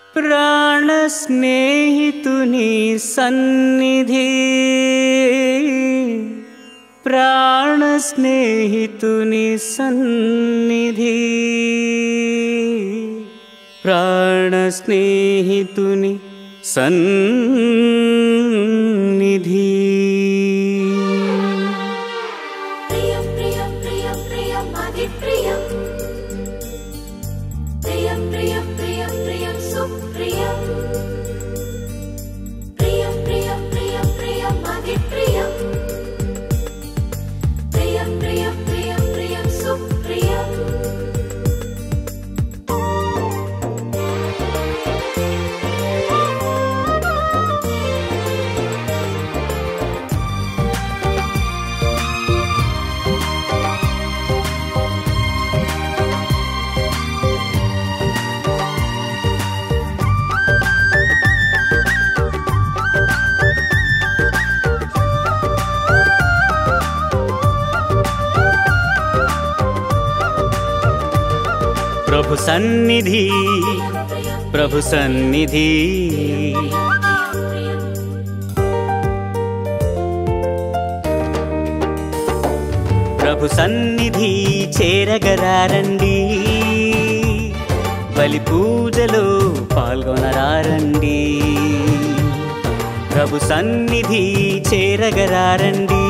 ప్రాణ స్నేహితుని సన్నిధి ప్రాణ స్నేహితుని సన్నిధి ప్రాణ స్నేహితుని సన్నిధి ప్రియం ప్రియం ప్రియం ప్రియం అతి ప్రియం ప్రియం ప్రియం ప్రియం ప్రియం సుప్రియం ప్రియం ప్రియం ప్రియం ప్రియం అతి ప్రియం ప్రియం ప్రియం ప్రియం ప్రియం సుప్రియం ప్రభు సన్నిధి ప్రభు సన్నిధి ప్రభు సన్నిధి చేరగరారండి బలి పూజలో పాల్గొనరారండి ప్రభు సన్నిధి చేరగరారండి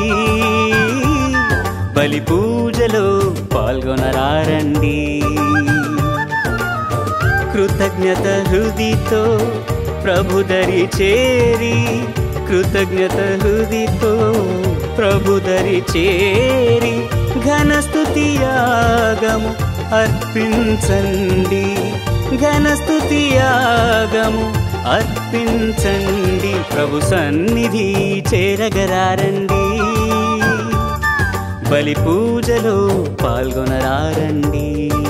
బలి పూజలో పాల్గొనరారండి కృతజ్ఞత హృదితో ప్రభుదరి చేరి కృతజ్ఞత హృదితో ప్రభుదరి చేరి ఘనస్తుతియాగము అర్పించండి ఘనస్తుతియాగము అర్పించండి ప్రభు సన్నిధి చేరగరారండి బలి పూజలో పాల్గొనరారండి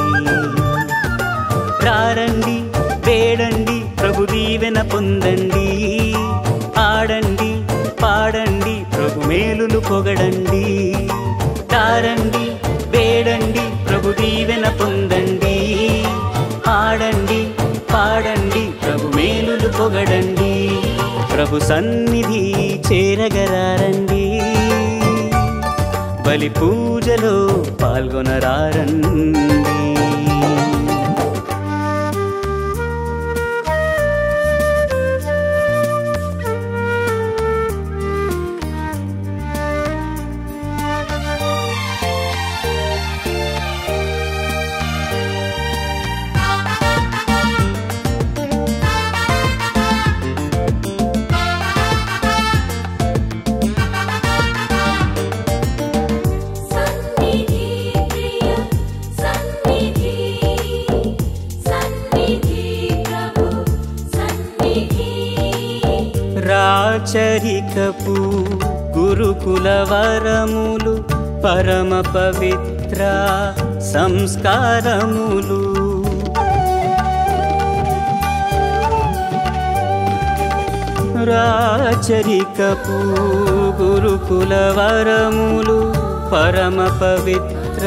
రారండి వేడండి ప్రభు దీవెన పొందండి ఆడండి పాడండి ప్రభు మేలులు పొగడండి రారండి వేడండి ప్రభు దీవెన పొందండి ఆడండి పాడండి ప్రభు మేలులు పొగడండి ప్రభు సన్నిధి చేరగరారండి బలి పూజలో పాల్గొనరారండి సన్నిధి ప్రియ సన్నిధి సన్నిధి ప్రభు సన్నిధి రాచరికపు గురుకుల వరములు పరమ పవిత్ర సంస్కారములు రాచరికపు గురుకుల వరములు పరమ పవిత్ర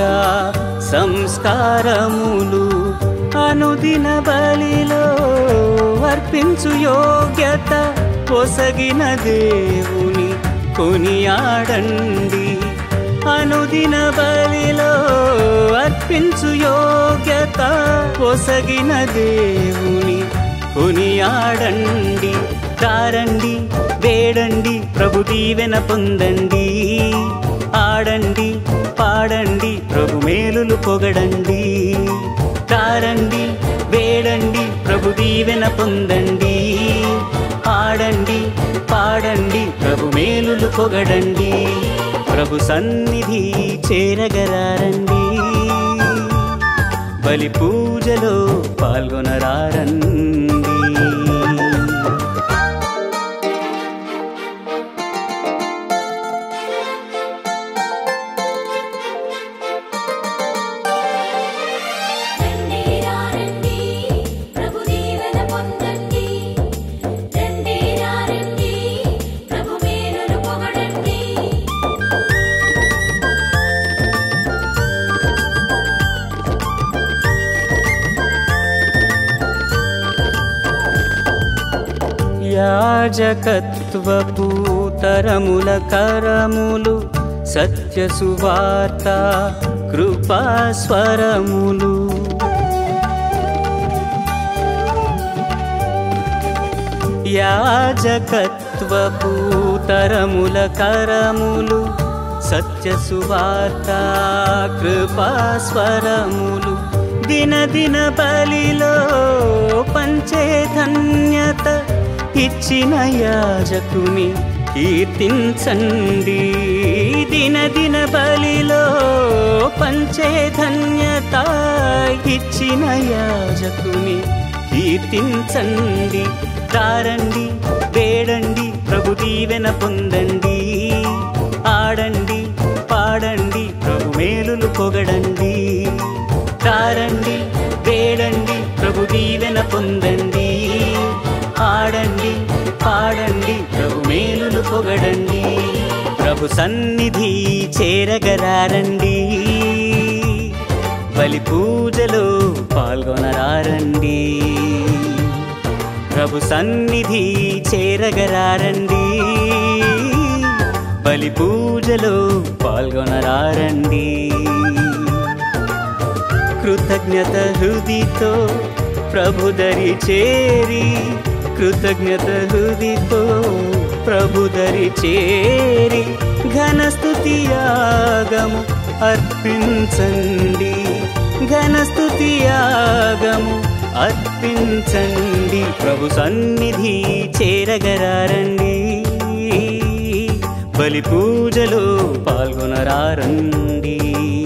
సంస్కారములు అనుదిన బలిలో అర్పించు యోగ్యత పొసగిన దేవుని కొనియాడండి అనుదిన బలిలో అర్పించు యోగ్యత పొసగిన దేవుని కొనియాడండి కారండి వేడండి ప్రభు దీవెన పొందండి ఆడండి పాడండి ప్రభు మేలులు పొగడండి కారండి వేడండి ప్రభు దీవెన పొందండి ఆడండి పాడండి ప్రభు మేలులు పొగడండి ప్రభు సన్నిధి చేరగరారండి బలి పూజలో పాల్గొనరారండి రండి రండి ప్రభు దీవెన పొందండి రండి రండి ప్రభు మేలులు పొగడండి యాజకత్వపు తరముల కరములు సత్య సువార్త కృపా స్వరములు యాజకత్వపు తరముల కరములు సత్య సువార్త కృపా స్వరములు దిన దిన బలిలో పంచే ధన్యత ఇచ్చిన యాజకుని కీర్తించండి దిన దిన బలిలో పంచే ధన్యత ఇచ్చిన యాజకుని కీర్తించండి తారండి వేడండి ప్రభు దీవెన పొందండి ఆడండి పాడండి ప్రభు మేలులు పొగడండి తారండి వేడండి ప్రభు దీవెన పొందండి ఆడండి పాడండి ప్రభు మేలులు పొగడండి ప్రభు సన్నిధి చేరగరారండి బలి పూజలో పాల్గొనరారండి ప్రభు సన్నిధి చేరగరారండి బలి పూజలో పాల్గొనరారండి కృతజ్ఞత హృదితో ప్రభుదరి చేరి కృతజ్ఞత హృదితో ప్రభుదరి చేరి ఘనస్తుతి యాగము అర్పించండి ఘనస్తుతి యాగము అర్పించండి ప్రభు సన్నిధి చేరగరారండి బలి పూజలో పాల్గొనరారండి